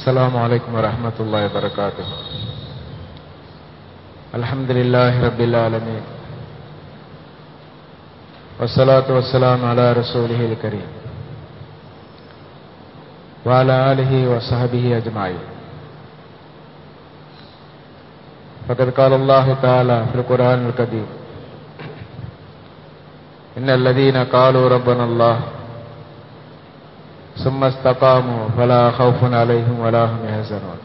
السلام عليكم ورحمة الله وبركاته الحمد لله رب العالمين والصلاة والسلام على رسوله الكريم وعلى آله وصحبه أجمعين فقد قال الله تعالى في القرآن الكريم إن الذين قالوا ربنا الله ثم استقاموا فلا خوف عليهم ولا هم يحزنون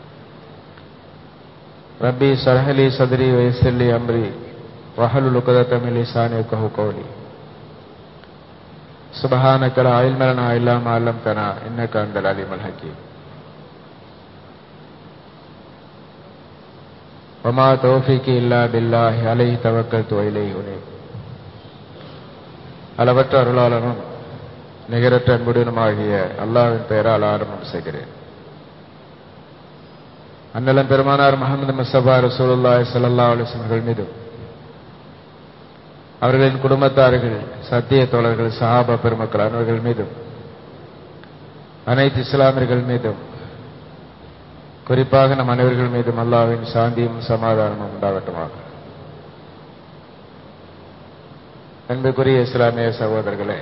ربي اشرح لي صدري ويسر لي أمري واحلل عقدة من لساني يفقهوا قولي سبحانك لا علم لنا إلا ما علمتنا إنك أنت العليم الحكيم وما توفيقي إلا بالله عليه توكلت وإليه أنيب அளவற்ற அருளாளனும் நிகரற்ற அன்புடனுமாகிய அல்லாவின் பெயரால் ஆரம்பம் செய்கிறேன் அண்ணலம் பெருமானார் முகமது முஸ்தபா ரசூலுல்லாய் சல்லா அலிஸ்மர்கள் மீதும் அவர்களின் குடும்பத்தார்கள் சத்திய தோழர்கள் சஹாபா பெருமக்கள் அனைவர்கள் மீதும் அனைத்து இஸ்லாமியர்கள் மீதும் குறிப்பாக நம் அனைவர்கள் மீதும் அல்லாவின் சாந்தியும் சமாதானமும் உண்டாகட்டுமாக அன்புக்குரிய இஸ்லாமிய சகோதரர்களே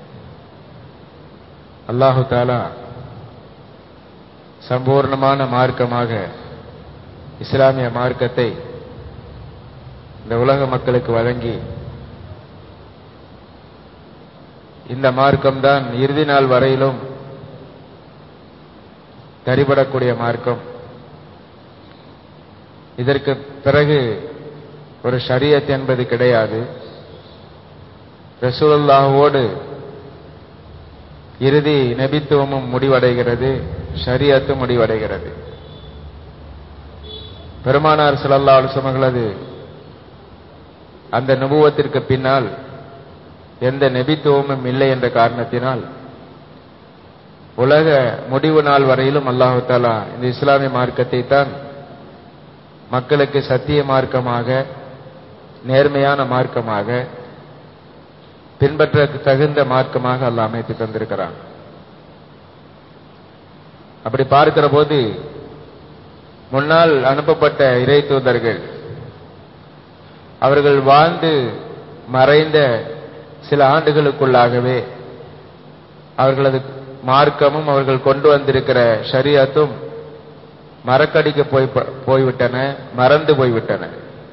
அல்லாஹு தாலா சம்பூர்ணமான மார்க்கமாக இஸ்லாமிய மார்க்கத்தை இந்த உலக மக்களுக்கு வழங்கி இந்த மார்க்கம்தான் இறுதி நாள் வரையிலும் தரிபடக்கூடிய மார்க்கம் இதற்கு பிறகு ஒரு ஷரியத் என்பது கிடையாது ரசூலுல்லாஹோடு இறுதி நபித்துவமும் முடிவடைகிறது ஷரியத்தும் முடிவடைகிறது பெருமானார் சிலல்லா அலுவலங்களது அந்த நுபுவத்திற்கு பின்னால் எந்த நெபித்துவமும் இல்லை என்ற காரணத்தினால் உலக முடிவு நாள் வரையிலும் அல்லாஹு தாலா இந்த இஸ்லாமிய மார்க்கத்தை தான் மக்களுக்கு சத்திய மார்க்கமாக நேர்மையான மார்க்கமாக பின்பற்ற தகுந்த மார்க்கமாக அல்ல அமைத்து தந்திருக்கிறான் அப்படி பார்க்கிற போது முன்னால் அனுப்பப்பட்ட இறை தூதர்கள் அவர்கள் வாழ்ந்து மறைந்த சில ஆண்டுகளுக்குள்ளாகவே அவர்களது மார்க்கமும் அவர்கள் கொண்டு வந்திருக்கிற ஷரியத்தும் மறக்கடிக்க போய் போய்விட்டன மறந்து போய்விட்டன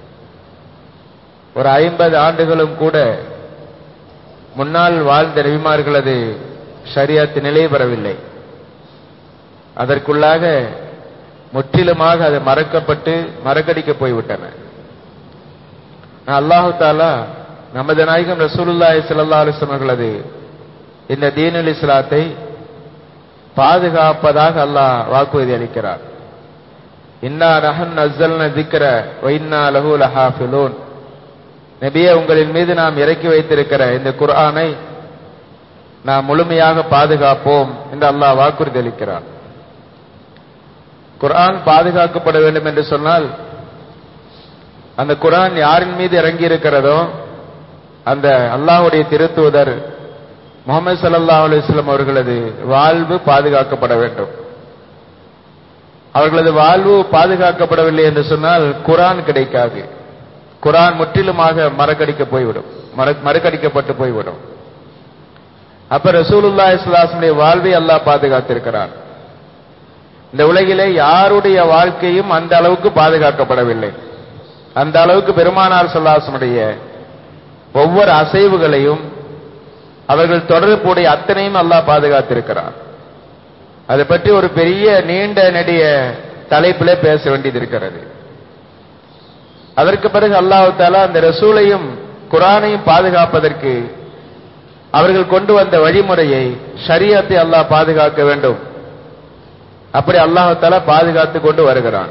ஒரு ஐம்பது ஆண்டுகளும் கூட முன்னால் வாழ்ந்த ரவிமார்களது ஷரியத்து நிலை பெறவில்லை அதற்குள்ளாக முற்றிலுமாக அது மறக்கப்பட்டு மறக்கடிக்க போய்விட்டன அல்லாஹு தாலா நமது நாயகம் ரசூலுல்லாய் சல்லா அலிஸ்லமர்களது இந்த தீனுல் இஸ்லாத்தை பாதுகாப்பதாக அல்லாஹ் வாக்குறுதி அளிக்கிறார் இன்னா ரஹன் அஸ்ஸல்ன திக்ர வைன்னா லஹு லஹாஃபிலூன் நபியே உங்களின் மீது நாம் இறக்கி வைத்திருக்கிற இந்த குர்ஆனை நாம் முழுமையாக பாதுகாப்போம் என்று அல்லாஹ் வாக்குறுதி அளிக்கிறான் குர்ஆன் பாதுகாக்கப்பட வேண்டும் என்று சொன்னால் அந்த குரான் யாரின் மீது இறங்கி இருக்கிறதோ அந்த அல்லாஹுடைய திருத்துவதர் முகமது சல்லா அலுவலம் அவர்களது வாழ்வு பாதுகாக்கப்பட வேண்டும் அவர்களது வாழ்வு பாதுகாக்கப்படவில்லை என்று சொன்னால் குரான் கிடைக்காது குரான் முற்றிலுமாக மறக்கடிக்க போய்விடும் மறுக்கடிக்கப்பட்டு போய்விடும் அப்ப ரசூலுல்லா இஸ்லாசனுடைய வாழ்வை அல்லாஹ் பாதுகாத்திருக்கிறான் இந்த உலகிலே யாருடைய வாழ்க்கையும் அந்த அளவுக்கு பாதுகாக்கப்படவில்லை அந்த அளவுக்கு பெருமானார் சொல்லாசனுடைய ஒவ்வொரு அசைவுகளையும் அவர்கள் தொடர்புடைய அத்தனையும் அல்லாஹ் பாதுகாத்திருக்கிறார் அதை பற்றி ஒரு பெரிய நீண்ட நெடிய தலைப்பிலே பேச வேண்டியது இருக்கிறது அதற்கு பிறகு அல்லாஹு தாலா அந்த ரசூலையும் குரானையும் பாதுகாப்பதற்கு அவர்கள் கொண்டு வந்த வழிமுறையை ஷரியத்தை அல்லாஹ் பாதுகாக்க வேண்டும் அப்படி அல்லாஹு தாலா பாதுகாத்து கொண்டு வருகிறான்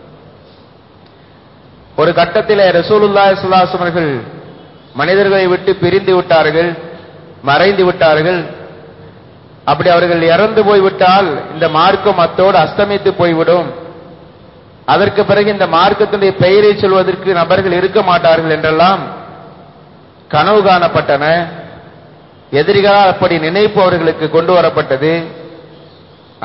ஒரு கட்டத்தில் ரசூலுல்லா சுல்லாசம் அவர்கள் மனிதர்களை விட்டு பிரிந்து விட்டார்கள் மறைந்து விட்டார்கள் அப்படி அவர்கள் இறந்து போய்விட்டால் இந்த மார்க்கம் அத்தோடு அஸ்தமித்து போய்விடும் அதற்கு பிறகு இந்த மார்க்கத்தினுடைய பெயரை சொல்வதற்கு நபர்கள் இருக்க மாட்டார்கள் என்றெல்லாம் கனவு காணப்பட்டன எதிரிகளால் அப்படி நினைப்பு அவர்களுக்கு கொண்டு வரப்பட்டது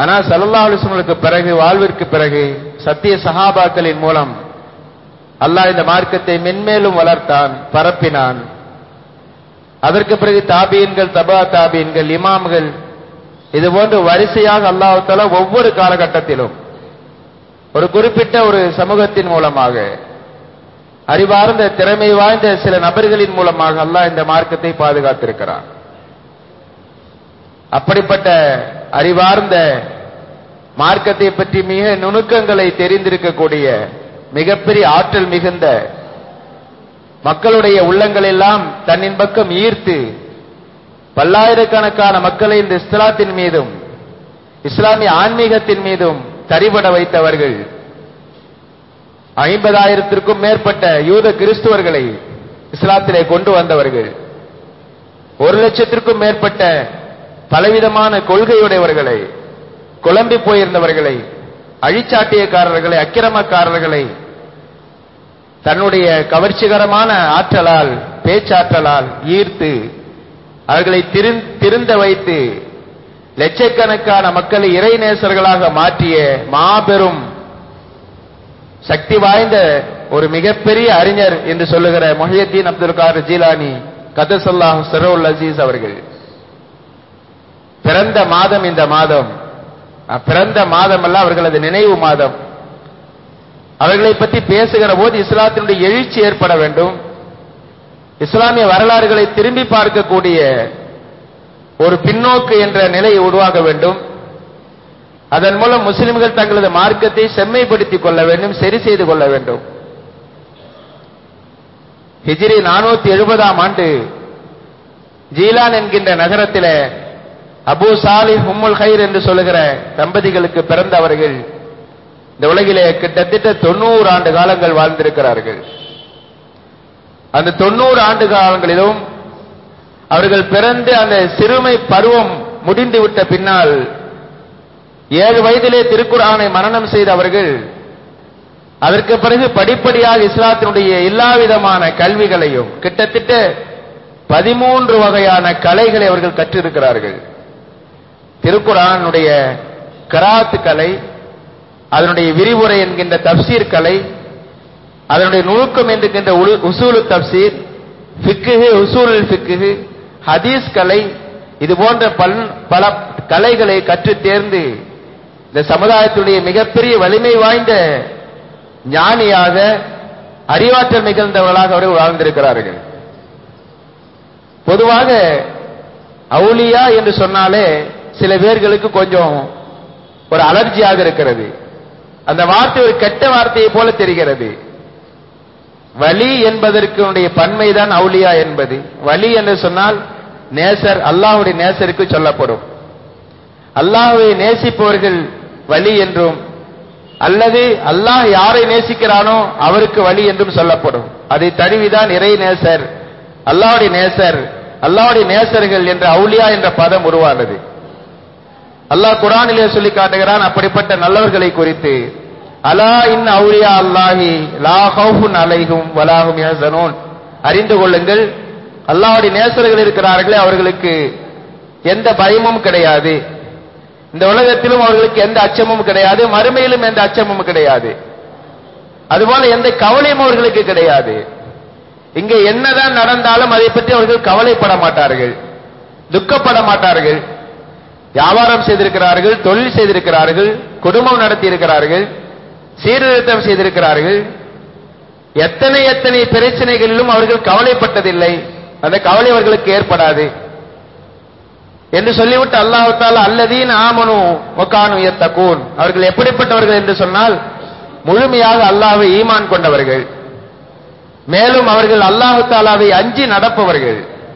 ஆனால் சல்லல்லாஹு அலைஹி வஸல்லுக்கு பிறகு வாழ்விற்கு பிறகு சத்திய சஹாபாக்களின் மூலம் அல்லாஹ் இந்த மார்க்கத்தை மென்மேலும் வளர்த்தான் பரப்பினான் அதற்கு பிறகு தாபீன்கள் தபா தாபீன்கள் இமாம்கள் இது போன்று வரிசையாக அல்லாஹ் தஆலா ஒவ்வொரு காலகட்டத்திலும் ஒரு குறிப்பிட்ட ஒரு சமூகத்தின் மூலமாக அறிவார்ந்த திறமை வாய்ந்த சில நபர்களின் மூலமாக அல்லாஹ் இந்த மார்க்கத்தை பாதுகாத்திருக்கிறான் அப்படிப்பட்ட அறிவார்ந்த மார்க்கத்தை பற்றி மிக நுணுக்கங்களை தெரிந்திருக்கக்கூடிய மிகப்பெரிய ஆற்றல் மிகுந்த மக்களுடைய உள்ளங்கள் எல்லாம் தன்னின் பக்கம் ஈர்த்து பல்லாயிரக்கணக்கான மக்களை இந்த இஸ்லாத்தின் மீதும் இஸ்லாமிய ஆன்மீகத்தின் மீதும் தரிபட வைத்தவர்கள் ஐம்பதாயிரத்திற்கும் மேற்பட்ட யூத கிறிஸ்துவர்களை இஸ்லாத்திலே கொண்டு வந்தவர்கள் ஒரு லட்சத்திற்கும் மேற்பட்ட பலவிதமான கொள்கையுடையவர்களை குழம்பி போயிருந்தவர்களை அழிச்சாட்டியக்காரர்களை அக்கிரமக்காரர்களை தன்னுடைய கவர்ச்சிகரமான ஆற்றலால் பேச்சாற்றலால் ஈர்த்து அவர்களை திரு- திருந்த வைத்து லட்சக்கணக்கான மக்களை இறைநேசர்களாக மாற்றிய மாபெரும் சக்தி வாய்ந்த ஒரு மிகப்பெரிய அறிஞர் என்று சொல்லுகிற மொஹியத்தீன் அப்துல் கார் ஜீலானி கதசல்லாஹ் சரோல் அசீஸ் அவர்கள் பிறந்த மாதம் இந்த மாதம் அஹ், பிறந்த மாதம் அல்ல அவர்களது நினைவு மாதம் அவர்களை பற்றி பேசுகிற போது இஸ்லாத்தினுடைய எழுச்சி ஏற்பட வேண்டும் இஸ்லாமிய வரலாறுகளை திரும்பி பார்க்கக்கூடிய ஒரு பின்னோக்கு என்ற நிலை உருவாக வேண்டும் அதன் மூலம் முஸ்லிம்கள் தங்களது மார்க்கத்தை செம்மைப்படுத்திக் கொள்ள வேண்டும் சரி செய்து கொள்ள வேண்டும் ஹிஜ்ரி நானூத்தி எழுபதாம் ஆண்டு ஜீலான் என்கின்ற நகரத்திலே அபூ சாலிஹ் உம்முல் ஹைர் என்று சொல்லுகிற தம்பதிகளுக்கு பிறந்தவர்கள் இந்த உலகிலே கிட்டத்தட்ட தொண்ணூறு ஆண்டு காலங்கள் வாழ்ந்திருக்கிறார்கள் அந்த தொண்ணூறு ஆண்டு காலங்களிலும் அவர்கள் பிறந்து அந்த சிறுமை பருவம் முடிந்துவிட்ட பின்னால் ஏழு வயதிலே திருக்குர்ஆனை மரணம் செய்த அவர்கள் அதற்கு பிறகு படிப்படியாக இஸ்லாத்தினுடைய எல்லா விதமான கல்விகளையும் கிட்டத்தட்ட பதிமூன்று வகையான கலைகளை அவர்கள் கற்றிருக்கிறார்கள் திருக்குர்ஆனுடைய கராத் கலை அதனுடைய விரிவுரை என்கின்ற தப்சீர் கலை அதனுடைய நுணுக்கம் என்கின்ற உலு- உசூலு தப்சீர் ஃபிக்குஹு உசூலுல் ஃபிக்குஹு ஹதீஸ் கலை இது போன்ற பல் பல கலைகளை கற்றுத் தேர்ந்து இந்த சமுதாயத்துடைய மிகப்பெரிய வலிமை வாய்ந்த ஞானியாக அறிவாற்றல் மிகுந்தவர்களாக அவர்கள் வாழ்ந்திருக்கிறார்கள் பொதுவாக அவுலியா என்று சொன்னாலே சில பேர்களுக்கு கொஞ்சம் ஒரு அலர்ஜியாக இருக்கிறது அந்த வார்த்தை ஒரு கெட்ட வார்த்தையை போல தெரிகிறது வலி என்பதற்கு பன்மைதான் அவுலியா என்பது வலி என்று சொன்னால் நேசர் அல்லாஹ்வுடைய நேசருக்கு சொல்லப்படும் அல்லாஹ்வை நேசிப்பவர்கள் வலி என்றும் அல்லது அல்லாஹ் யாரை நேசிக்கிறானோ அவருக்கு வழி என்றும் சொல்லப்படும் அதை தழுவிதான் இறை நேசர் அல்லாஹ்வுடைய நேசர் அல்லாஹ்வுடைய நேசர்கள் என்ற அவுலியா என்ற பதம் உருவானது அல்லாஹ் குரானிலே சொல்லி காட்டுகிறான் அப்படிப்பட்ட நல்லவர்களை குறித்து அலா இன் அவுலியா அல்லாஹி லா ஹவுஃபுன் அலைஹும் வலாஹும் யஹ்சனூன் அறிந்து கொள்ளுங்கள் அல்லாஹ்வுடைய நேசர்கள் இருக்கிறார்களே அவர்களுக்கு எந்த பயமும் கிடையாது இந்த உலகத்திலும் அவர்களுக்கு எந்த அச்சமும் கிடையாது மறுமையிலும் எந்த அச்சமும் கிடையாது அதுபோல எந்த கவலையும் அவர்களுக்கு கிடையாது இங்கே என்னதான் நடந்தாலும் அதை பற்றி அவர்கள் கவலைப்பட மாட்டார்கள் துக்கப்பட மாட்டார்கள் வியாபாரம் செய்திருக்கிறார்கள் தொழில் செய்திருக்கிறார்கள் குடும்பம் நடத்தி இருக்கிறார்கள் சீர்திருத்தம் செய்திருக்கிறார்கள் எத்தனை எத்தனை பிரச்சனைகளிலும் அவர்கள் கவலைப்பட்டதில்லை அந்த கவலை அவர்களுக்கு ஏற்படாது என்று சொல்லிவிட்டு அல்லாஹு தாலா அல்லதீன் ஆமனு ஒக்கானு எத்தகூன் அவர்கள் எப்படிப்பட்டவர்கள் என்று சொன்னால் முழுமையாக அல்லாஹ்வை ஈமான் கொண்டவர்கள் மேலும் அவர்கள் அல்லாஹு தாலாவை அஞ்சி நடப்பவர்கள்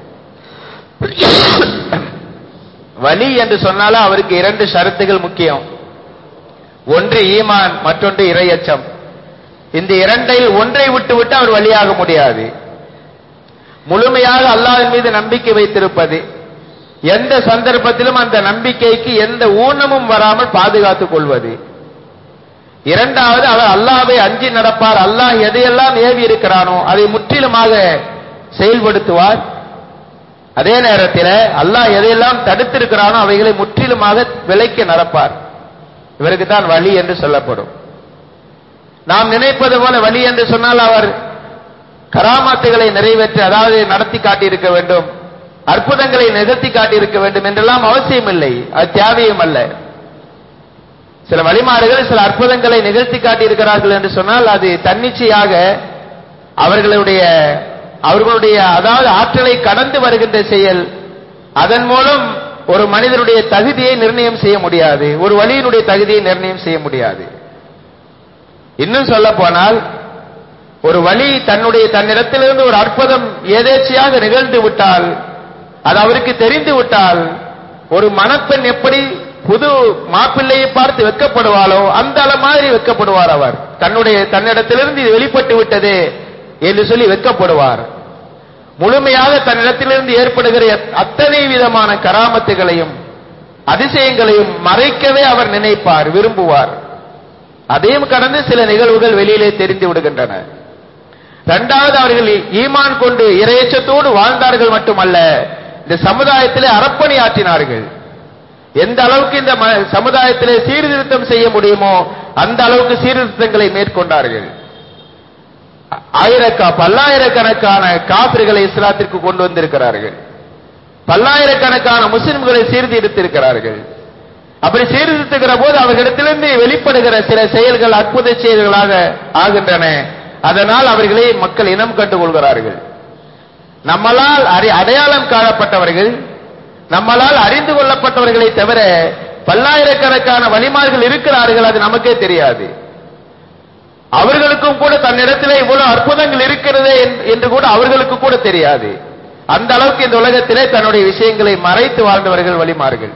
வலி என்று சொன்னாலும் அவருக்கு இரண்டு ஷரத்துகள் முக்கியம் ஒன்று ஈமான் மற்றொன்று இரையச்சம் இந்த இரண்டில் ஒன்றை விட்டுவிட்டு அவர் வழியாக முடியாது முழுமையாக அல்லாஹ்வின் மீது நம்பிக்கை வைத்திருப்பது எந்த சந்தர்ப்பத்திலும் அந்த நம்பிக்கைக்கு எந்த ஊனமும் வராமல் பாதுகாத்துக் கொள்வது இரண்டாவது அவர் அல்லாஹ்வை அஞ்சி நடப்பார் அல்லாஹ் எதையெல்லாம் ஏவி இருக்கிறானோ அதை முற்றிலுமாக செயல்படுத்துவார் அதே நேரத்தில் அல்லாஹ் எதையெல்லாம் தடுத்திருக்கிறானோ அவைகளை முற்றிலுமாக விலைக்கு நடப்பார் இவருக்கு தான் வழி என்று சொல்லப்படும் நாம் நினைப்பது போல வழி என்று சொன்னால் அவர் கராமாத்துகளை நிறைவேற்றி அதாவது நடத்தி காட்டியிருக்க வேண்டும் அற்புதங்களை நிகழ்த்தி காட்டியிருக்க வேண்டும் என்றெல்லாம் அவசியம் இல்லை அது தேவையும் அல்ல சில வழிமாறுகள் சில அற்புதங்களை நிகழ்த்தி காட்டியிருக்கிறார்கள் என்று சொன்னால் அது தன்னிச்சையாக அவர்களுடைய அவர்களுடைய அதாவது ஆற்றலை கடந்து வருகின்ற செயல் அதன் மூலம் ஒரு மனிதனுடைய தகுதியை நிர்ணயம் செய்ய முடியாது ஒரு வழியினுடைய தகுதியை நிர்ணயம் செய்ய முடியாது இன்னும் சொல்ல போனால் ஒரு வழி தன்னுடைய தன்னிடத்திலிருந்து ஒரு அற்புதம் ஏதேச்சையாக நிகழ்ந்து விட்டால் அது அவருக்கு தெரிந்து விட்டால் ஒரு மணப்பெண் எப்படி புது மாப்பிள்ளையை பார்த்து வெக்கப்படுவாளோ அந்த அளவு மாதிரி வெக்கப்படுவார் அவர் தன்னுடைய தன்னிடத்திலிருந்து இது வெளிப்பட்டு விட்டது என்று சொல்லி வெக்கப்படுவார் முழுமையாக தன்னிடத்திலிருந்து ஏற்படுகிற அத்தனை விதமான கராமத்துகளையும் அதிசயங்களையும் மறைக்கவே அவர் நினைப்பார் விரும்புவார் அதையும் கடந்து சில நிகழ்வுகள் வெளியிலே தெரிந்து விடுகின்றன இரண்டாவது அவர்கள் ஈமான் கொண்டு இரையச்சத்தோடு வாழ்ந்தார்கள் மட்டுமல்ல இந்த சமுதாயத்திலே அறப்பணி ஆற்றினார்கள் எந்த அளவுக்கு இந்த ம- சமுதாயத்திலே சீர்திருத்தம் செய்ய முடியுமோ அந்த அளவுக்கு சீர்திருத்தங்களை மேற்கொண்டார்கள் ஆயிரக்கா பல்லாயிரக்கணக்கான காபிர்களை இஸ்லாத்திற்கு கொண்டு வந்திருக்கிறார்கள் பல்லாயிரக்கணக்கான முஸ்லிம்களை சீர்திருத்திருக்கிறார்கள் அப்படி சீர்திருத்துகிற போது அவர்களிடத்திலிருந்து வெளிப்படுகிற சில செயல்கள் அற்புத செயல்களாக ஆகின்றன அதனால் அவர்களை மக்கள் இனம் கண்டு கொள்கிறார்கள் நம்மளால் அறி- அடையாளம் காணப்பட்டவர்கள் நம்மளால் அறிந்து கொள்ளப்பட்டவர்களை தவிர பல்லாயிரக்கணக்கான வழிமார்கள் இருக்கிறார்கள் அது நமக்கே தெரியாது அவர்களுக்கும் கூட தன்னிடத்திலே இவ்வளவு அற்புதங்கள் இருக்கிறது என்று கூட அவர்களுக்கு கூட தெரியாது அந்த அளவுக்கு இந்த உலகத்திலே தன்னுடைய விஷயங்களை மறைத்து வாழ்ந்தவர்கள் வழிமார்கள்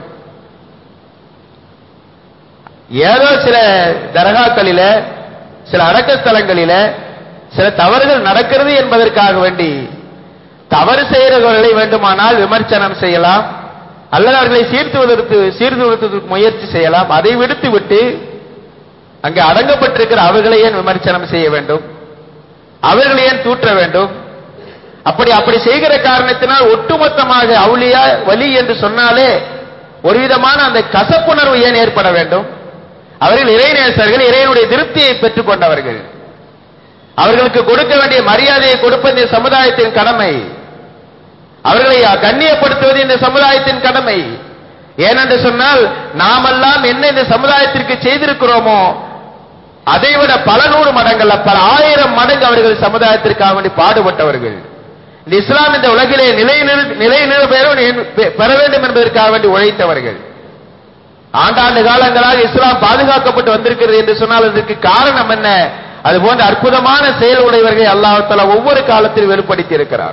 ஏதோ சில தர்காக்களில சில அடக்கஸ்தலங்களில சில தவறுகள் நடக்கிறது என்பதற்காக வேண்டி தவறு செய்கிறவர்களை வேண்டுமானால் விமர்சனம் செய்யலாம் அல்லது அவர்களை சீர்த்துவதற்கு சீர்திருத்தத்திற்கு முயற்சி செய்யலாம் அதை விடுத்து விட்டு அங்கே அடங்கப்பட்டிருக்கிற அவர்களை ஏன் விமர்சனம் செய்ய வேண்டும் அவர்களை ஏன் தூற்ற வேண்டும் அப்படி அப்படி செய்கிற காரணத்தினால் ஒட்டுமொத்தமாக அவுளியா வலி என்று சொன்னாலே ஒரு விதமான அந்த கசப்புணர்வு ஏன் ஏற்பட வேண்டும் அவர்கள் இறைநேசர்கள் இறைவனுடைய திருப்தியை பெற்றுக் கொண்டவர்கள் அவர்களுக்கு கொடுக்க வேண்டிய மரியாதையை கொடுப்பது இந்த சமுதாயத்தின் கடமை அவர்களை கண்ணியப்படுத்துவது இந்த சமுதாயத்தின் கடமை ஏனென்று சொன்னால் நாமெல்லாம் என்ன இந்த சமுதாயத்திற்கு செய்திருக்கிறோமோ அதைவிட பல நூறு மடங்கள்ல பல ஆயிரம் மடங்கு அவர்கள் சமுதாயத்திற்காக வேண்டி பாடுபட்டவர்கள் இந்த இஸ்லாம் இந்த உலகிலே நிலை நிறு- நிலை நிறு பெற- பெற வேண்டும் என்பதற்காக வேண்டி உழைத்தவர்கள் ஆண்டாண்டு காலங்களாக இஸ்லாம் பாதுகாக்கப்பட்டு வந்திருக்கிறது என்று சொன்னால் அதற்கு காரணம் என்ன அது போன்ற அற்புதமான செயல் உடையவர்களை அல்லாஹ் ஒவ்வொரு காலத்தில் வெளிப்படுத்தி இருக்கிறார்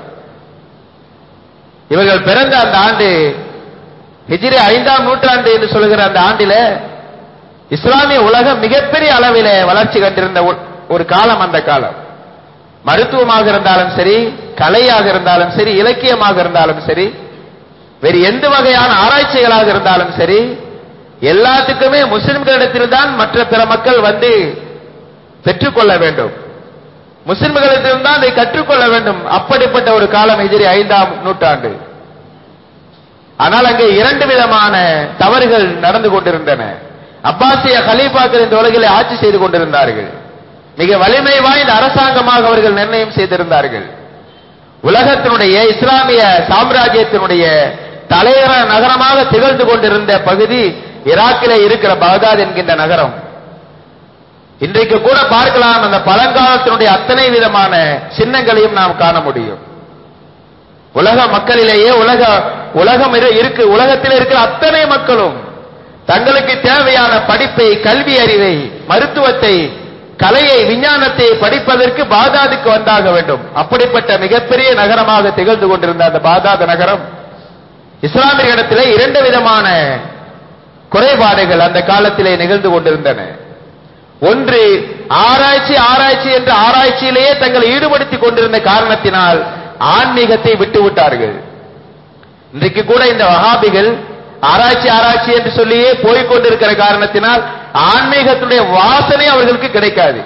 இவர்கள் பிறந்த அந்த ஆண்டு ஹிஜ்ரி ஐந்தாம் நூற்றாண்டு என்று சொல்லுகிற அந்த ஆண்டில இஸ்லாமிய உலகம் மிகப்பெரிய அளவிலே வளர்ச்சி கண்டிருந்த ஒரு- ஒரு காலம் அந்த காலம் மருத்துவமாக இருந்தாலும் சரி கலையாக இருந்தாலும் சரி இலக்கியமாக இருந்தாலும் சரி வேறு எந்த வகையான ஆராய்ச்சிகளாக இருந்தாலும் சரி எல்லாத்துக்குமே முஸ்லிம்களிடத்தில்தான் மற்ற பிற மக்கள் வந்து பெற்றுக்கொள்ள வேண்டும் முஸ்லிம்களிடத்தில்தான் அதை கற்றுக்கொள்ள வேண்டும் அப்படிப்பட்ட ஒரு காலம் எதிரி ஐந்தாம் நூற்றாண்டு ஆனால் அங்கே இரண்டு விதமான தவறுகள் நடந்து கொண்டிருந்தன அப்பாசிய கலீஃபாக்கள் இந்த உலகிலே ஆட்சி செய்து கொண்டிருந்தார்கள் மிக வலிமை வாய்ந்த அரசாங்கமாக அவர்கள் நிர்ணயம் செய்திருந்தார்கள் உலகத்தினுடைய இஸ்லாமிய சாம்ராஜ்யத்தினுடைய தலைவர நகரமாக திகழ்ந்து கொண்டிருந்த பகுதி ஈராக்கிலே இருக்கிற பகதாத் என்கின்ற நகரம் இன்றைக்கு கூட பார்க்கலாம் அந்த பழங்காலத்தினுடைய அத்தனை விதமான சின்னங்களையும் நாம் காண முடியும் உலக மக்களிலேயே உலக உலகம் இரு- இருக்கு உலகத்தில் இருக்கிற அத்தனை மக்களும் தங்களுக்கு தேவையான படிப்பை கல்வி அறிவை மருத்துவத்தை கலையை விஞ்ஞானத்தை படிப்பதற்கு பாதாதுக்கு வந்தாக வேண்டும் அப்படிப்பட்ட மிகப்பெரிய நகரமாக திகழ்ந்து கொண்டிருந்த அந்த பாதாத நகரம் இஸ்லாமிய இடத்திலே இரண்டு விதமான குறைபாடுகள் அந்த காலத்திலே நிகழ்ந்து கொண்டிருந்தன ஒன்று ஆராய்ச்சி ஆராய்ச்சி என்ற ஆராய்ச்சியிலேயே தங்களை ஈடுபடுத்திக் கொண்டிருந்த காரணத்தினால் ஆன்மீகத்தை விட்டு விட்டார்கள் இன்றைக்கு கூட இந்த வஹாபிகள் ஆராய்ச்சி ஆராய்ச்சி என்று சொல்லியே போய்க் கொண்டிருக்கிற காரணத்தினால் ஆன்மீகத்துடைய வாசனை அவர்களுக்கு கிடைக்காது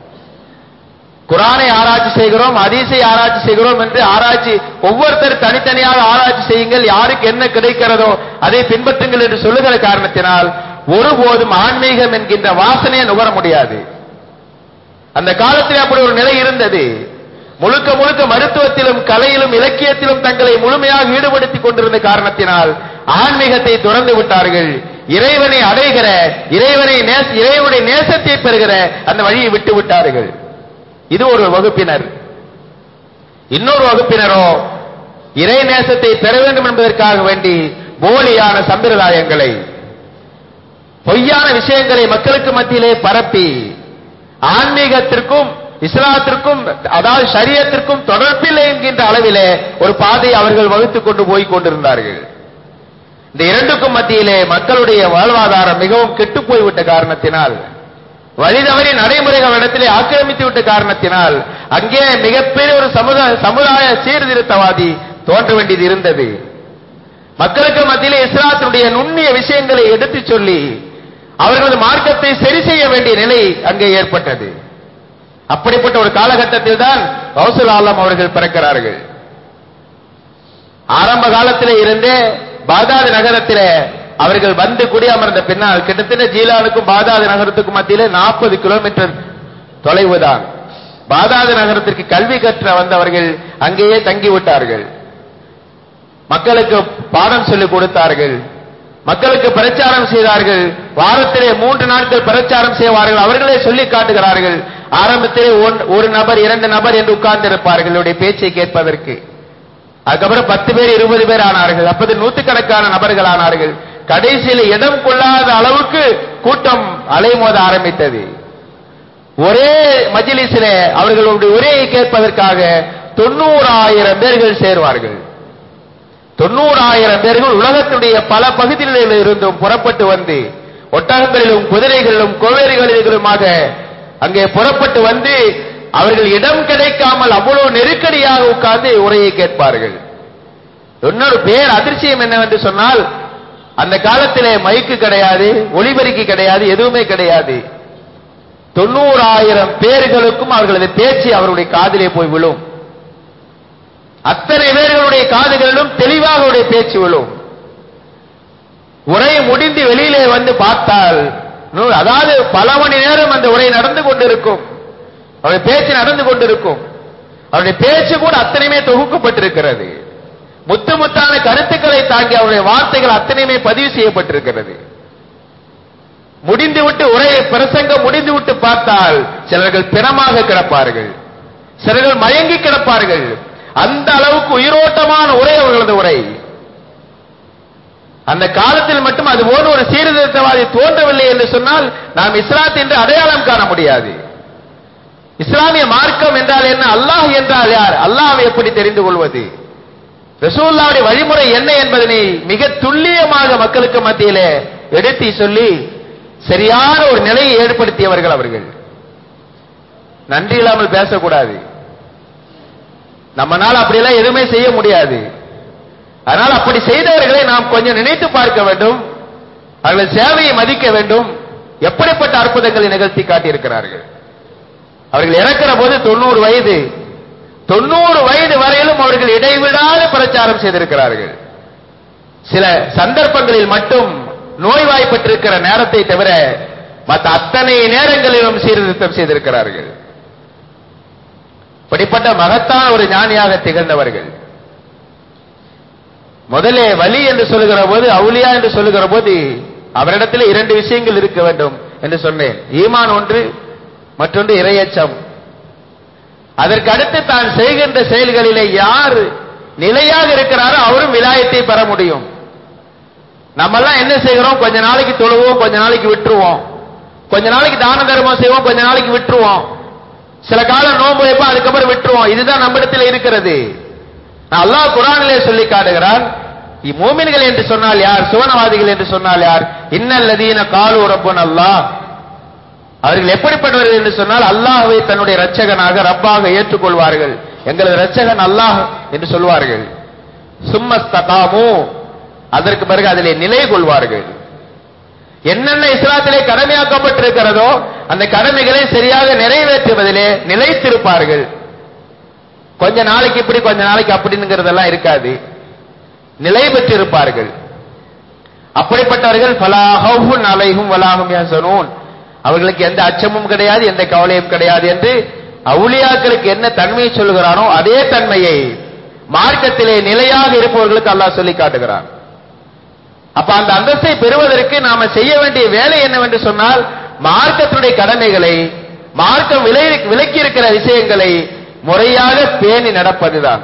குரானை ஆராய்ச்சி செய்கிறோம் ஹதீஸை ஆராய்ச்சி செய்கிறோம் என்று ஆராய்ச்சி ஒவ்வொருத்தர் தனித்தனியாக ஆராய்ச்சி செய்யுங்கள் யாருக்கு என்ன கிடைக்கிறதோ அதை பின்பற்றுங்கள் என்று சொல்லுகிற காரணத்தினால் ஒருபோதும் ஆன்மீகம் என்கின்ற வாசனையை நுகர முடியாது அந்த காலத்தில் அப்படி ஒரு நிலை இருந்தது முழுக்க முழுக்க மருத்துவத்திலும் கலையிலும் இலக்கியத்திலும் தங்களை முழுமையாக ஈடுபடுத்திக் கொண்டிருந்த காரணத்தினால் ஆன்மீகத்தை துறந்து விட்டார்கள் இறைவனை அடைகிற இறைவனை நேச இறைவனுடைய நேசத்தை பெறுகிற அந்த வழியை விட்டு விட்டார்கள் இது ஒரு வகுப்பினர் இன்னொரு வகுப்பினரோ இறை நேசத்தை பெற வேண்டும் என்பதற்காக வேண்டி போலியான சம்பிரதாயங்களை பொய்யான விஷயங்களை மக்களுக்கு மத்தியிலே பரப்பி ஆன்மீகத்திற்கும் இஸ்லாத்திற்கும் அதாவது ஷரியத்திற்கும் தொடர்பில்லை என்கின்ற அளவிலே ஒரு பாதை அவர்கள் வகுத்துக் கொண்டு போய் கொண்டிருந்தார்கள் இந்த இரண்டுக்கும் மத்தியிலே மக்களுடைய வாழ்வாதாரம் மிகவும் கெட்டு போய்விட்ட காரணத்தினால் வழிதவறி நடைமுறைகள் இடத்திலே ஆக்கிரமித்து விட்ட காரணத்தினால் அங்கே மிகப்பெரிய ஒரு சமுதாய சமுதாய சீர்திருத்தவாதி தோன்ற வேண்டியது இருந்தது மக்களுக்கு மத்தியிலே இஸ்லாத்தினுடைய நுண்ணிய விஷயங்களை எடுத்துச் சொல்லி அவர்களது மார்க்கத்தை சரி செய்ய வேண்டிய நிலை அங்கே ஏற்பட்டது அப்படிப்பட்ட ஒரு காலகட்டத்தில் தான் கௌசல் ஆலம் அவர்கள் பிறக்கிறார்கள் ஆரம்ப காலத்திலே இருந்தே பாதாது நகரத்திலே அவர்கள் வந்து குடியமர்ந்த பின்னால் கிட்டத்தட்ட ஜீலானுக்கும் பாதாது நகரத்துக்கும் மத்தியிலே நாற்பது கிலோமீட்டர் தொலைவுதான் பாதாது நகரத்திற்கு கல்வி கற்ற வந்தவர்கள் அங்கேயே தங்கிவிட்டார்கள் மக்களுக்கு பாடம் சொல்லிக் கொடுத்தார்கள் மக்களுக்கு பிரச்சாரம் செய்தார்கள் வாரத்திலே மூன்று நாட்கள் பிரச்சாரம் செய்வார்கள் அவர்களே சொல்லி காட்டுகிறார்கள் ஆரம்பத்திலே ஒன்- ஒரு நபர் இரண்டு நபர் என்று உட்கார்ந்து இருப்பார்கள் இவருடைய பேச்சை கேட்பதற்கு அதுக்கப்புறம் பத்து பேர் இருபது பேர் ஆனார்கள் அப்போது நூற்றுக்கணக்கான நபர்கள் ஆனார்கள் கடைசியில் இடம் கொள்ளாத அளவுக்கு கூட்டம் அலைமோத ஆரம்பித்தது ஒரே மஜ்லிஸிலே அவர்களுடைய உரையை கேட்பதற்காக தொண்ணூறாயிரம் பேர்கள் சேருவார்கள் தொண்ணூறாயிரம் பேர்கள் உலகத்துடைய பல பகுதிகளில் இருந்தும் புறப்பட்டு வந்து ஒட்டகங்களிலும் குதிரைகளிலும் கோவேரிகளிலுமாக அங்கே புறப்பட்டு வந்து அவர்கள் இடம் கிடைக்காமல் அவ்வளவு நெருக்கடியாக உட்கார்ந்து உரையை கேட்பார்கள் இன்னொரு பேர் அதிர்ச்சியம் என்னவென்று சொன்னால் அந்த காலத்திலே மைக்கு கிடையாது ஒளிபெருக்கி கிடையாது எதுவுமே கிடையாது தொண்ணூறாயிரம் பேர்களுக்கும் அவர்களது பேச்சு அவருடைய காதிலே போய் விழும் அத்தனை பேர்களுடைய காதுகளிலும் தெளிவாக அவருடைய பேச்சு விழும் உரை முடிந்து வெளியிலே வந்து பார்த்தால் நூ- அதாவது பல மணி நேரம் அந்த உரை நடந்து கொண்டிருக்கும் அவருடைய பேச்சு நடந்து கொண்டிருக்கும் அவருடைய பேச்சு கூட அத்தனையுமே தொகுக்கப்பட்டிருக்கிறது முத்து முத்தான கருத்துக்களை தாங்கி அவருடைய வார்த்தைகள் அத்தனையுமே பதிவு செய்யப்பட்டிருக்கிறது முடிந்துவிட்டு உரையை பிரசங்கம் முடிந்துவிட்டு பார்த்தால் சிலர்கள் பிணமாக கிடப்பார்கள் சிலர்கள் மயங்கி கிடப்பார்கள் அந்த அளவுக்கு உயிரோட்டமான உரை அவர்களது உரை அந்த காலத்தில் மட்டும் அது போன்ற ஒரு சீர்திருத்தவாதி தோன்றவில்லை என்று சொன்னால் நாம் இஸ்லாத் என்று அடையாளம் காண முடியாது இஸ்லாமிய மார்க்கம் என்றால் என்ன அல்லாஹ் என்றால் யார் அல்லாஹ்வை எப்படி தெரிந்து கொள்வது ரசூல்லாவுடைய வழிமுறை என்ன என்பதனை மிக துல்லியமாக மக்களுக்கு மத்தியிலே எடுத்து சொல்லி சரியான ஒரு நிலையை ஏற்படுத்தியவர்கள் அவர்கள் நன்றி இல்லாமல் பேசக்கூடாது நம்மனால அப்படியெல்லாம் எதுவுமே செய்ய முடியாது அதனால் அப்படி செய்தவர்களை நாம் கொஞ்சம் நினைத்து பார்க்க வேண்டும் அவர்கள் சேவையை மதிக்க வேண்டும் எப்படிப்பட்ட அற்புதங்களை நிகழ்த்தி காட்டியிருக்கிறார்கள் அவர்கள் இறக்கிற போது தொண்ணூறு வயது தொண்ணூறு வயது வரையிலும் அவர்கள் இடைவிடாத பிரச்சாரம் செய்திருக்கிறார்கள் சில சந்தர்ப்பங்களில் மட்டும் நோய்வாய்ப்பட்டிருக்கிற நேரத்தை தவிர மற்ற அத்தனை நேரங்களிலும் சீர்திருத்தம் செய்திருக்கிறார்கள் இப்படிப்பட்ட மகத்தான ஒரு ஞானியாக திகழ்ந்தவர்கள் முதலே வலி என்று சொல்லுகிற போது அவுலியா என்று சொல்லுகிற போது அவரிடத்தில் இரண்டு விஷயங்கள் இருக்க வேண்டும் என்று சொன்னேன் ஈமான் ஒன்று மற்றொன்று இரையச்சம் அதற்கு அடுத்து தான் செய்கின்ற செயல்களிலே யார் நிலையாக இருக்கிறாரோ அவரும் விலாயத்தை பெற முடியும் நம்மெல்லாம் என்ன செய்கிறோம் கொஞ்ச நாளைக்கு தொழுவோம் கொஞ்ச நாளைக்கு விட்டுருவோம் கொஞ்ச நாளைக்கு தான தர்மம் செய்வோம் கொஞ்ச நாளைக்கு விட்டுருவோம் சில காலம் நோன்பு வைப்போம் அதுக்கப்புறம் விட்டுருவோம் இதுதான் நம்மிடத்தில் இருக்கிறது அல்லாஹ் குரானிலே சொல்லி காட்டுகிறான் மூமின்கள் என்று சொன்னால் யார் சுவனவாதிகள் என்று சொன்னால் யார் இன்னல்லதீன காலு ரப்புன் அல்லாஹ் அவர்கள் எப்படிப்பட்டவர்கள் என்று சொன்னால் அல்லாஹ்வை தன்னுடைய இரட்சகனாக ரப்பாக ஏற்றுக்கொள்வார்கள் எங்களது இரட்சகன் அல்லாஹ் என்று சொல்வார்கள் சும்மஸ்தகாமு அதற்கு பிறகு அதிலே நிலை கொள்வார்கள் என்னென்ன இஸ்லாத்திலே கடமையாக்கப்பட்டிருக்கிறதோ அந்த கடமைகளை சரியாக நிறைவேற்றுவதிலே நிலைத்திருப்பார்கள் கொஞ்ச நாளைக்கு இப்படி கொஞ்ச நாளைக்கு அப்படிங்கிறதெல்லாம் இருக்காது நிலை பெற்றிருப்பார்கள் அப்படிப்பட்டவர்கள் ஃபலா ஹவுஃபுன் அலைஹும் வலாஹும் யஹ்சனூன் அவர்களுக்கு எந்த அச்சமும் கிடையாது எந்த கவலையும் கிடையாது என்று அவுலியாக்களுக்கு என்ன தன்மையை சொல்லுகிறானோ அதே தன்மையை மார்க்கத்திலே நிலையாக இருப்பவர்களுக்கு அல்லாஹ் சொல்லி காட்டுகிறான் அப்ப அந்த அந்தஸ்தை பெறுவதற்கு நாம செய்ய வேண்டிய வேலை என்னவென்று சொன்னால் மார்க்கத்தினுடைய கடமைகளை மார்க்கம் விலை விலக்கி இருக்கிற விஷயங்களை முறையாக பேணி நடப்பதுதான்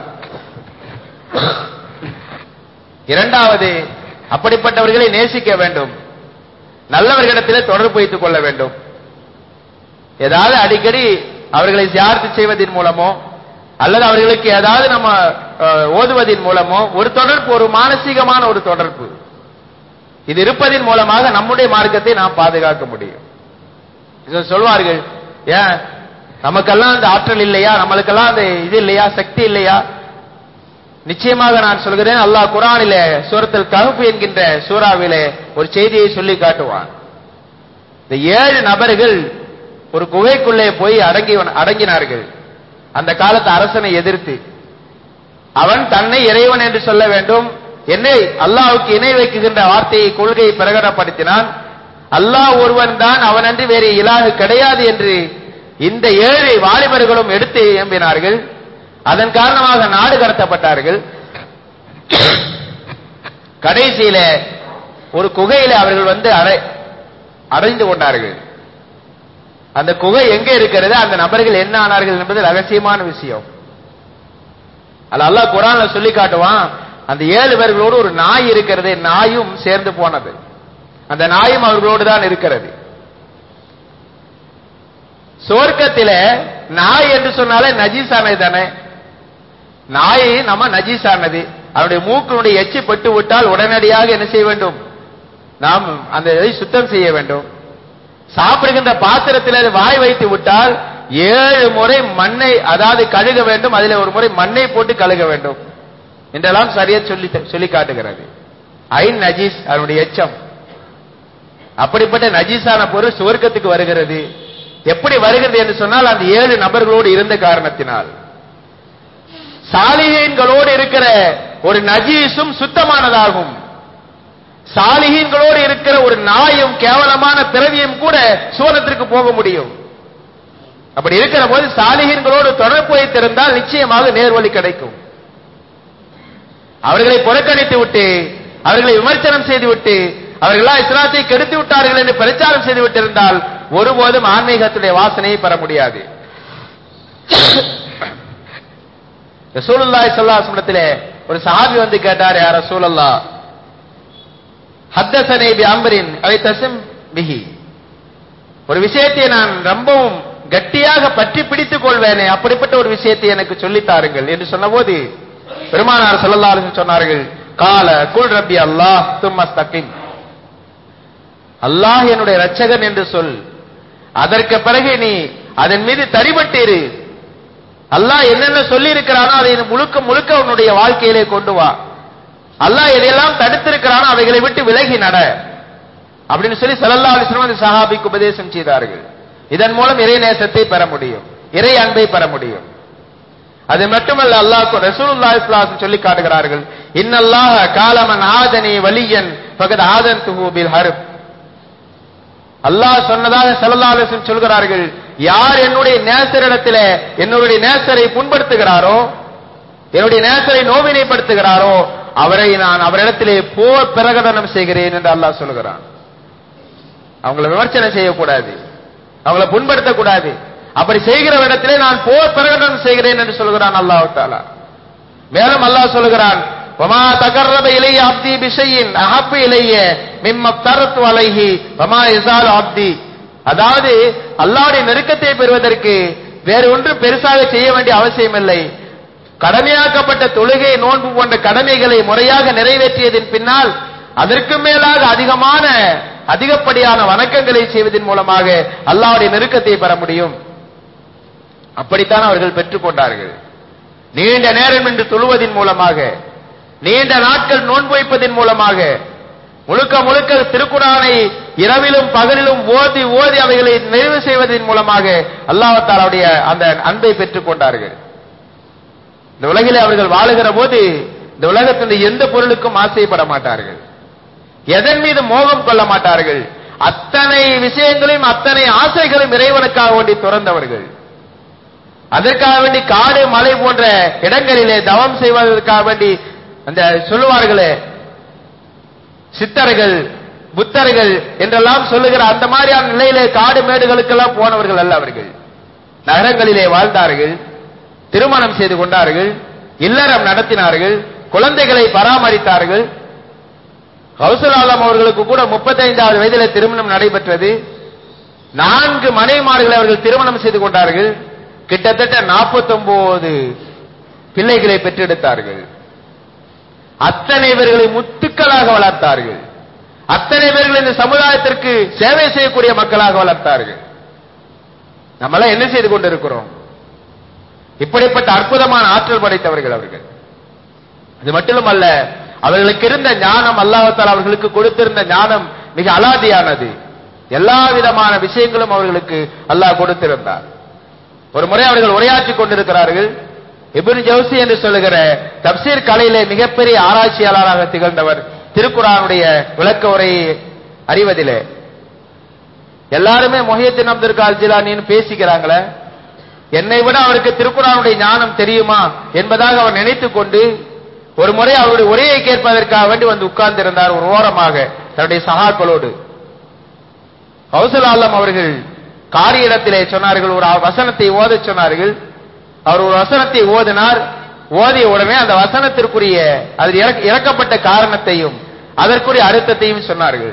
இரண்டாவது அப்படிப்பட்டவர்களை நேசிக்க வேண்டும் நல்லவர்களிடத்திலே தொடர்பு வைத்துக் கொள்ள வேண்டும் ஏதாவது அடிக்கடி அவர்களை ஜியார்த்து செய்வதன் மூலமோ அல்லது அவர்களுக்கு ஏதாவது நம்ம அஹ், ஓதுவதின் மூலமோ ஒரு தொடர்பு ஒரு மானசீகமான ஒரு தொடர்பு இது இருப்பதின் மூலமாக நம்முடைய மார்க்கத்தை நாம் பாதுகாக்க முடியும் இதை சொல்வார்கள் ஏன் நமக்கெல்லாம் அந்த ஆற்றல் இல்லையா நம்மளுக்கெல்லாம் அந்த இது இல்லையா சக்தி இல்லையா நிச்சயமாக நான் சொல்கிறேன் அல்லாஹ் குரானிலே சூரத்தில் கஹப் என்கின்ற சூறாவிலே ஒரு செய்தியை சொல்லி காட்டுவான் இந்த ஏழு நபர்கள் ஒரு குகைக்குள்ளே போய் அடங்கி அடங்கினார்கள் அந்த காலத்து அரசனை எதிர்த்து அவன் தன்னை இறைவன் என்று சொல்ல வேண்டும் என்னை அல்லாஹ்வுக்கு இணை வைக்குகின்ற வார்த்தையை கொள்கையை பிரகடனப்படுத்தினான் அல்லாஹ் ஒருவன் தான் அவனன்றி வேறு இலாகு கிடையாது என்று இந்த ஏழு வாலிபர்களும் எடுத்து எம்பினார்கள் அதன் காரணமாக நாடு கடத்தப்பட்டார்கள் கடைசியில ஒரு குகையில அவர்கள் வந்து அடை அடைந்து கொண்டார்கள் அந்த குகை எங்க இருக்கிறது அந்த நபர்கள் என்ன ஆனார்கள் என்பது ரகசியமான விஷயம் அது அல்லாஹ் குரான்ல சொல்லி காட்டுவான் அந்த ஏழு பேர்களோடு ஒரு நாய் இருக்கிறது நாயும் சேர்ந்து போனது அந்த நாயும் அவர்களோடு தான் இருக்கிறது சொர்க்கத்தில நாய் என்று சொன்னாலே நஜீஸானது தானே நாய் நம்ம நஜீஸானது அவருடைய மூக்கினுடைய எச்சி பட்டு விட்டால் உடனடியாக என்ன செய்ய வேண்டும் நாம் அந்த இதை சுத்தம் செய்ய வேண்டும் சாப்பிடுகின்ற பாத்திரத்தில் அது வாய் வைத்து விட்டால் ஏழு முறை மண்ணை அதாவது கழுக வேண்டும் அதில் ஒரு முறை மண்ணை போட்டு கழுக வேண்டும் என்றெல்லாம் சரியா சொல்லி சொல்லி காட்டுகிறது ஐன் நஜீஸ் அதனுடைய எச்சம் அப்படிப்பட்ட நஜீஸான பொருள் சுவர்க்கத்துக்கு வருகிறது எப்படி வருகிறது என்று சொன்னால் அந்த ஏழு நபர்களோடு இருந்த காரணத்தினால் சாலிகீன்களோடு இருக்கிற ஒரு நஜீஸும் சுத்தமானதாகும் சாலிகீன்களோடு இருக்கிற ஒரு நாயும் கேவலமான பிறவியும் கூட சுவனத்திற்கு போக முடியும் அப்படி இருக்கிற போது சாலிகீன்களோடு தொடர்பு வைத்திருந்தால் நிச்சயமாக நேர்வழி கிடைக்கும் அவர்களை புறக்கணித்து விட்டு அவர்களை விமர்சனம் செய்துவிட்டு அவர்களெல்லாம் இஸ்லாத்தை கெடுத்து விட்டார்கள் என்று பிரச்சாரம் செய்து விட்டிருந்தால் ஒருபோதும் ஆன்மீகத்துடைய வாசனையை பெற முடியாது ரசூலுல்லாஹி ஸல்லல்லாஹு அலைஹி வஸல்லத்திலே ஒரு சஹாபி வந்து கேட்டார் யா ரசூலல்லாஹ் ஹத்தசனி பி அம்ரின் அவை தசிம் பிஹி ஒரு விஷயத்தை நான் ரொம்பவும் கட்டியாக பற்றி பிடித்துக் கொள்வேனே அப்படிப்பட்ட ஒரு விஷயத்தை எனக்கு சொல்லித் தாருங்கள் என்று சொன்னபோது பெருமானார் ஸல்லல்லாஹு அலைஹி வஸல்லம் சொன்னார்கள் கால குல் ரப்பி அல்லாஹ் தும்மஸ்தகிம் அல்லாஹ் என்னுடைய இரட்சகன் என்று சொல் அதற்கு பிறகு நீ அதன் மீது தரிபட்டு இரு அல்லாஹ் என்னென்ன சொல்லி இருக்கிறானோ அதை முழுக்க முழுக்க உன்னுடைய வாழ்க்கையிலே கொண்டு வா அல்லாஹ் எதையெல்லாம் தடுத்திருக்கிறானோ அவைகளை விட்டு விலகி நட அப்படின்னு சொல்லி ஸல்லல்லாஹு அலைஹி வஸல்லம் அந்த சஹாபிக்கு உபதேசம் செய்தார்கள் இதன் மூலம் இறை நேசத்தை பெற முடியும் இறை அன்பை பெற முடியும் அது மட்டுமல்ல அல்லாஹ் ரசூலுல்லாஹி ஸல்லல்லாஹு அலைஹி வஸல்லம் சொல்லி காட்டுகிறார்கள் இன்னல்லாஹ காலமன் ஆதனி வலியன் ஃபகத் ஆதன்துஹு பில் ஹர்ப் அல்லாஹ் சொன்னதாக ஸல்லல்லாஹு அலைஹி வஸல்லம் சொல்கிறார்கள் யார் என்னுடைய நேசரிடத்திலே என்னுடைய நேசரை புண்படுத்துகிறாரோ என்னுடைய நேசரை நோவினைப்படுத்துகிறாரோ அவரை நான் அவரிடத்திலே போர் பிரகடனம் செய்கிறேன் என்று அல்லாஹ் சொல்கிறான் அவங்களை விமர்சனம் செய்யக்கூடாது அவங்களை புண்படுத்தக்கூடாது அப்படி செய்கிற இடத்திலே நான் போர் பிரகடனம் செய்கிறேன் என்று சொல்கிறான் அல்லாஹ் தாலா மேலும் அல்லாஹ் சொல்கிறான் வமா தகர்ரப இலைய அப்தி பிஷையின் அஹப்பு இலைய மிம்ம தரத்து அலைஹி வமா இசால் அப்தி அதாவது அல்லாஹ்வுடைய நெருக்கத்தை பெறுவதற்கு வேறு ஒன்று பெருசாக செய்ய வேண்டிய அவசியம் இல்லை கடமையாக்கப்பட்ட தொழுகை நோன்பு போன்ற கடமைகளை முறையாக நிறைவேற்றியதன் பின்னால் அதற்கு மேலாக அதிகமான அதிகப்படியான வணக்கங்களை செய்வதன் மூலமாக அல்லாஹ்வுடைய நெருக்கத்தை பெற முடியும் அப்படித்தான் அவர்கள் பெற்றுக்கொண்டார்கள் நீண்ட நேரம் என்று தொழுவதன் மூலமாக நீண்ட நாட்கள் நோன்பு வைப்பதன் மூலமாக முழுக்க முழுக்க திருக்குறானை இரவிலும் பகலிலும் ஓதி ஓதி அவைகளை நிறைவு செய்வதன் மூலமாக அல்லாஹாலுடைய அந்த அன்பை பெற்றுக் கொண்டார்கள் இந்த உலகிலே அவர்கள் வாழுகிற போது இந்த உலகத்தின் எந்த பொருளுக்கும் ஆசைப்பட மாட்டார்கள் எதன் மீது மோகம் கொள்ள மாட்டார்கள் அத்தனை விஷயங்களையும் அத்தனை ஆசைகளும் இறைவனுக்காக வேண்டி துறந்தவர்கள் அதற்காக வேண்டி காடு மலை போன்ற இடங்களிலே தவம் செய்வதற்காக வேண்டி அந்த சொல்லுவார்களே சித்தர்கள் புத்தர்கள் என்றெல்லாம் சொல்லுகிற அந்த மாதிரியான நிலையிலே காடு மேடுகளுக்கெல்லாம் போனவர்கள் அல்ல அவர்கள் நகரங்களிலே வாழ்ந்தார்கள் திருமணம் செய்து கொண்டார்கள் இல்லறம் நடத்தினார்கள் குழந்தைகளை பராமரித்தார்கள் கௌசலாலம் அவர்களுக்கு கூட முப்பத்தைந்தாவது வயதிலே திருமணம் நடைபெற்றது நான்கு மனைமார்களை அவர்கள் திருமணம் செய்து கொண்டார்கள் கிட்டத்தட்ட 49 பிள்ளைகளை பெற்றெடுத்தார்கள் அத்தனை பேர்களை முத்துக்களாக வளர்த்தார்கள் அத்தனை பேர்கள் இந்த சமுதாயத்திற்கு சேவை செய்யக்கூடிய மக்களாக வளர்த்தார்கள் நம்மளாம் என்ன செய்து கொண்டிருக்கிறோம் இப்படிப்பட்ட அற்புதமான ஆற்றல் படைத்தவர்கள் அவர்கள் அது மட்டுமல்ல அவர்களுக்கு இருந்த ஞானம் அல்லாஹால அவர்களுக்கு கொடுத்திருந்த ஞானம் மிக அலாதியானது எல்லா விதமான விஷயங்களும் அவர்களுக்கு அல்லாஹ் கொடுத்திருந்தார் ஒரு முறை அவர்கள் உரையாற்றிக் கொண்டிருக்கிறார்கள் இப்னு ஜவுசி என்று சொல்லுகிற தப்சீர் கலையிலே மிகப்பெரிய ஆராய்ச்சியாளராக திகழ்ந்தவர் திருக்குறானுடைய விளக்க உரையை அறிவதிலே எல்லாருமே மொஹியத்தின் அப்துல் கால் ஜிலானின்னு பேசிக்கிறாங்களே என்னை விட அவருக்கு திருக்குறானுடைய ஞானம் தெரியுமா என்பதாக அவர் நினைத்துக் கொண்டு ஒரு முறை அவருடைய உரையை கேட்பதற்காக வேண்டி வந்து உட்கார்ந்திருந்தார் ஒரு ஓரமாக தன்னுடைய சகாக்களோடு கௌசலாலம் அவர்கள் காரியடத்திலே சொன்னார்கள் ஒரு வசனத்தை ஓதச் சொன்னார்கள் அவர் ஒரு வசனத்தை ஓதினார் ஓதிய உடனே அந்த வசனத்திற்குரிய அதில் இறக்க- இறக்கப்பட்ட காரணத்தையும் அதற்குரிய அர்த்தத்தையும் சொன்னார்கள்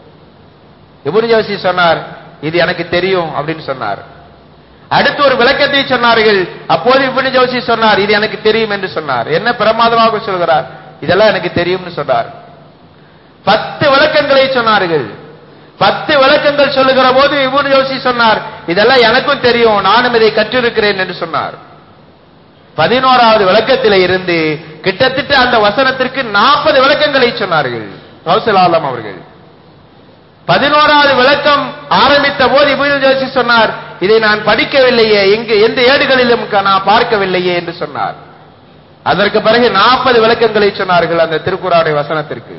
இப்னு ஜோசி சொன்னார் இது எனக்கு தெரியும் அப்படின்னு சொன்னார் அடுத்து ஒரு விளக்கத்தை சொன்னார்கள் அப்போது இப்னு ஜோசி சொன்னார் இது எனக்கு தெரியும் என்று சொன்னார் என்ன பிரமாதமாக சொல்கிறார் இதெல்லாம் எனக்கு தெரியும்னு சொன்னார் பத்து விளக்கங்களை சொன்னார்கள் பத்து விளக்கங்கள் சொல்லுகிற போது இப்னு ஜோசி சொன்னார் இதெல்லாம் எனக்கும் தெரியும் நானும் இதை கற்றிருக்கிறேன் என்று சொன்னார் பதினோராவது விளக்கத்திலே இருந்து கிட்டத்தட்ட அந்த வசனத்திற்கு நாற்பது விளக்கங்களை சொன்னார்கள் கௌசல் ஆலம் அவர்கள் பதினோராவது விளக்கம் ஆரம்பித்த போது இப்னு ஜோசி சொன்னார் இதை நான் படிக்கவில்லையே எங்கு எந்த ஏடுகளிலும் க- நான் பார்க்கவில்லையே என்று சொன்னார் அதற்கு பிறகு நாற்பது விளக்கங்களை சொன்னார்கள் அந்த திருக்குறானுடைய வசனத்திற்கு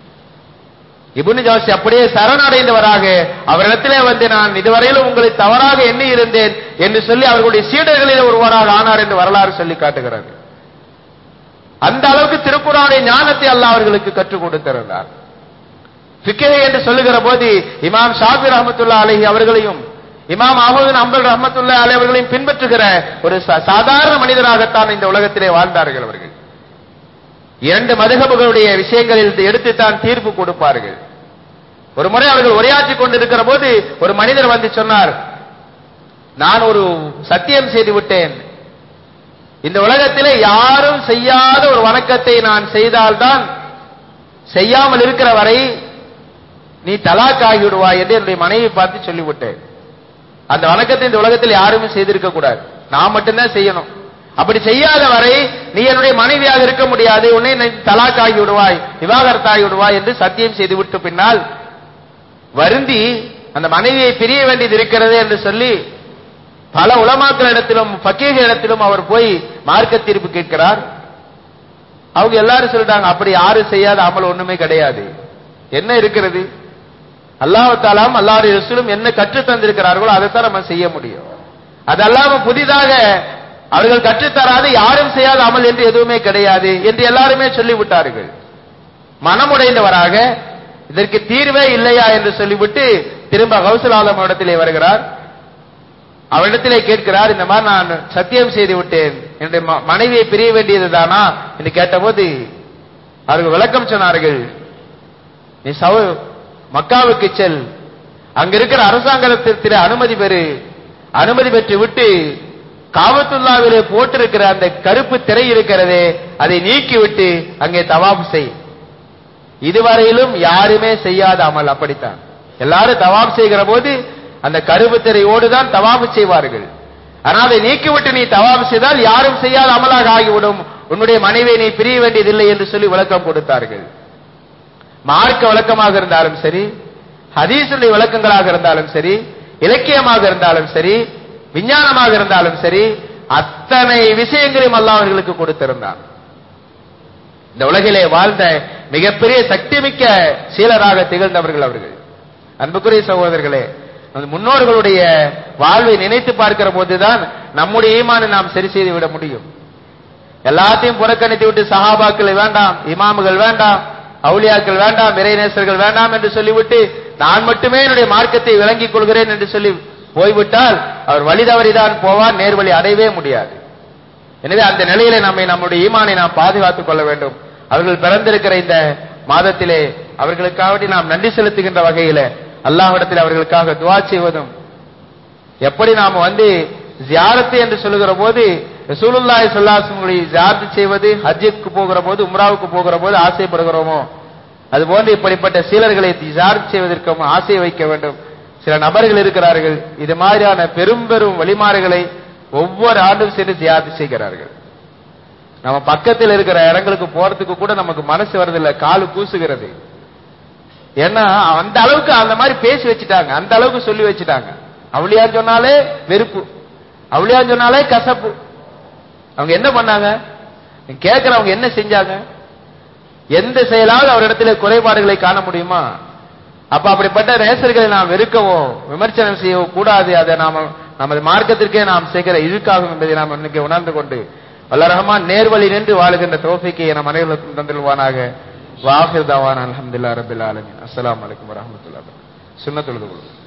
இப்னு ஜோசி அப்படியே சரணடைந்தவராக அவரிடத்திலே வந்து நான் இதுவரையிலும் உங்களை தவறாக எண்ணி இருந்தேன் என்று சொல்லி அவர்களுடைய சீடர்களில் ஒருவராக ஆனார் என்று வரலாறு சொல்லி காட்டுகிறது அந்த அளவுக்கு திருக்குறானுடைய ஞானத்தை அல்லாஹ் அவர்களுக்கு கற்றுக் கொடுத்திருந்தார் ஃபிக்ஹ் என்று சொல்லுகிற போது இமாம் ஷாபி ரஹமத்துல்லா அலைஹி அவர்களையும் இமாம் அஹமது அம்பல் ரஹமத்துல்லா அலை அவர்களையும் பின்பற்றுகிற ஒரு சா- சாதாரண மனிதராகத்தான் இந்த உலகத்திலே வாழ்ந்தார்கள் அவர்கள் இரண்டு மதுகபுகளுடைய விஷயங்களில் எடுத்துத்தான் தீர்ப்பு கொடுப்பார்கள் ஒரு முறை அவர்கள் உரையாற்றிக் கொண்டிருக்கிற போது ஒரு மனிதர் வந்து சொன்னார் நான் ஒரு சத்தியம் செய்து விட்டேன் இந்த உலகத்திலே யாரும் செய்யாத ஒரு வணக்கத்தை நான் செய்தால்தான் செய்யாமல் இருக்கிற வரை நீ தலாக் ஆகிவிடுவாய் என்று என்னுடைய மனைவி பார்த்து சொல்லிவிட்டேன் அந்த வணக்கத்தை இந்த உலகத்தில் யாருமே செய்திருக்க கூடாது நான் மட்டும்தான் செய்யணும் அப்படி செய்யாத வரை நீ என்னுடைய மனைவியாக இருக்க முடியாது உன்னை நீ தலாக் ஆகி விடுவாய் விவாகரத்தாகி விடுவாய் என்று சத்தியம் செய்து விட்டு பின்னால் வருந்தி அந்த மனைவியை பிரிய வேண்டியது இருக்கிறது என்று சொல்லி பல உலமாக்கள் இடத்திலும் பக்கீக இடத்திலும் அவர் போய் மார்க்க தீர்ப்பு கேட்கிறார் அவங்க எல்லாரும் சொல்லிட்டாங்க அப்படி யாரும் செய்யாத அமல் ஒண்ணுமே கிடையாது என்ன இருக்கிறது அல்லாஹாலாம் அல்லாஹ் ரசூலும் என்ன கற்றுத் தந்திருக்கிறார்களோ அதைத்தான் நம்ம செய்ய முடியும் அது அல்லாம புதிதாக அவர்கள் கற்றுத்தராது யாரும் செய்யாத அமல் என்று எதுவுமே கிடையாது என்று எல்லாருமே சொல்லிவிட்டார்கள் மனமுடைந்தவராக இதற்கு தீர்வே இல்லையா என்று சொல்லிவிட்டு திரும்ப கௌசல் ஆலம் இடத்திலே வருகிறார் அவரிடத்திலே கேட்கிறார் இந்த மாதிரி நான் சத்தியம் செய்து விட்டேன் என்னுடைய ம- மனைவியை பிரிய வேண்டியதுதானா என்று கேட்டபோது அவர்கள் விளக்கம் சொன்னார்கள் நீ சவு மக்காவுக்கு செல் அங்க இருக்கிற அரசாங்கத்திற்கு அனுமதி பெறு அனுமதி பெற்று விட்டு காபத்துல்லாவிலே போட்டிருக்கிற அந்த கருப்பு திரை இருக்கிறதே அதை நீக்கிவிட்டு அங்கே தவாப் செய் இதுவரையிலும் யாருமே செய்யாத அமல் அப்படித்தான் எல்லாரும் தவாப் செய்கிற போது அந்த கருப்பு திரையோடு தான் தவாப் செய்வார்கள் ஆனால் அதை நீக்கிவிட்டு நீ தவாப் செய்தால் யாரும் செய்யாத அமலாக ஆகிவிடும் உன்னுடைய மனைவியை நீ பிரிய வேண்டியதில்லை என்று சொல்லி விளக்கம் கொடுத்தார்கள் மார்க்க விளக்கமாக இருந்தாலும் சரி ஹதீசுடைய விளக்கங்களாக இருந்தாலும் சரி இலக்கியமாக இருந்தாலும் சரி விஞ்ஞானமாக இருந்தாலும் சரி அத்தனை விஷயங்களையும் அல்லாஹ் அவர்களுக்கு கொடுத்திருந்தான் இந்த உலகிலே வாழ்ந்த மிகப்பெரிய சக்திமிக்க சீலராக திகழ்ந்தவர்கள் அவர்கள் அன்புக்குரிய சகோதரர்களே நமது முன்னோர்களுடைய வாழ்வை நினைத்து பார்க்கிற போதுதான் நம்முடைய ஈமானை நாம் சரி செய்து விட முடியும் எல்லாத்தையும் புறக்கணித்து விட்டு சஹாபாக்கள் வேண்டாம் இமாமுகள் வேண்டாம் அவுலியாக்கள் வேண்டாம் இறைநேசர்கள் வேண்டாம் என்று சொல்லிவிட்டு நான் மட்டுமே என்னுடைய மார்க்கத்தை விளங்கிக் கொள்கிறேன் என்று சொல்லி போய்விட்டால் அவர் வழி தவறிதான் போவார் நேர்வழி அடையவே முடியாது எனவே அந்த நிலையிலே நம்மை நம்முடைய ஈமானை நாம் பாதுகாத்துக் கொள்ள வேண்டும் அவர்கள் பிறந்திருக்கிற இந்த மாதத்திலே அவர்களுக்காக நாம் நன்றி செலுத்துகின்ற வகையில அல்லாஹ்விடத்தில் அவர்களுக்காக துவா செய்வதும் எப்படி நாம வந்து ஜியாரத்து என்று சொல்லுகிற போது ரசூலுல்லாஹி ஸல்லல்லாஹு ஜியாரத்து செய்வது ஹஜ்ஜுக்கு போகிற போது உம்ராவுக்கு போகிற போது ஆசைப்படுகிறோமோ அதுபோன்று இப்படிப்பட்ட சீலர்களை ஜியாரத் செய்வதற்கு ஆசை வைக்க வேண்டும் சில நபர்கள் இருக்கிறார்கள் இது மாதிரியான பெரும் பெரும் வழிமாறுகளை ஒவ்வொரு ஆண்டும் சென்று ஜியாரத்து செய்கிறார்கள் நம்ம பக்கத்தில் இருக்கிற இடங்களுக்கு போறதுக்கு கூட நமக்கு மனசு வரதில்லை காலு கூசுகிறது ஏன்னா அந்த அளவுக்கு அந்த மாதிரி பேசி வச்சுட்டாங்க அந்த அளவுக்கு சொல்லி வச்சுட்டாங்க அவளியான்னு சொன்னாலே வெறுப்பு அவளியான்னு சொன்னாலே கசப்பு அவங்க என்ன பண்ணாங்க கேட்கிறவங்க என்ன செஞ்சாங்க எந்த செயலாவது அவரிடத்துல குறைபாடுகளை காண முடியுமா அப்ப அப்படிப்பட்ட நேசர்களை நாம் வெறுக்கவோ விமர்சனம் செய்யவோ கூடாது அதை நாம நமது மார்க்கத்திற்கே நாம் செய்கிற இழுக்காகும் என்பதை நாம் இன்னைக்கு உணர்ந்து கொண்டு வல்ல ரஹ்மான் நேர்வழி நின்று வாழுகின்ற தோஃபிக்கை நம் அனைவருக்கும் தந்திருவானாக வாஹிர் தவான் அலமதுல்லா ரபில் ஆலமின் அஸ்ஸலாமு அலைக்கும் வரஹ்மத்துல்லாஹி சுன்னத்துல்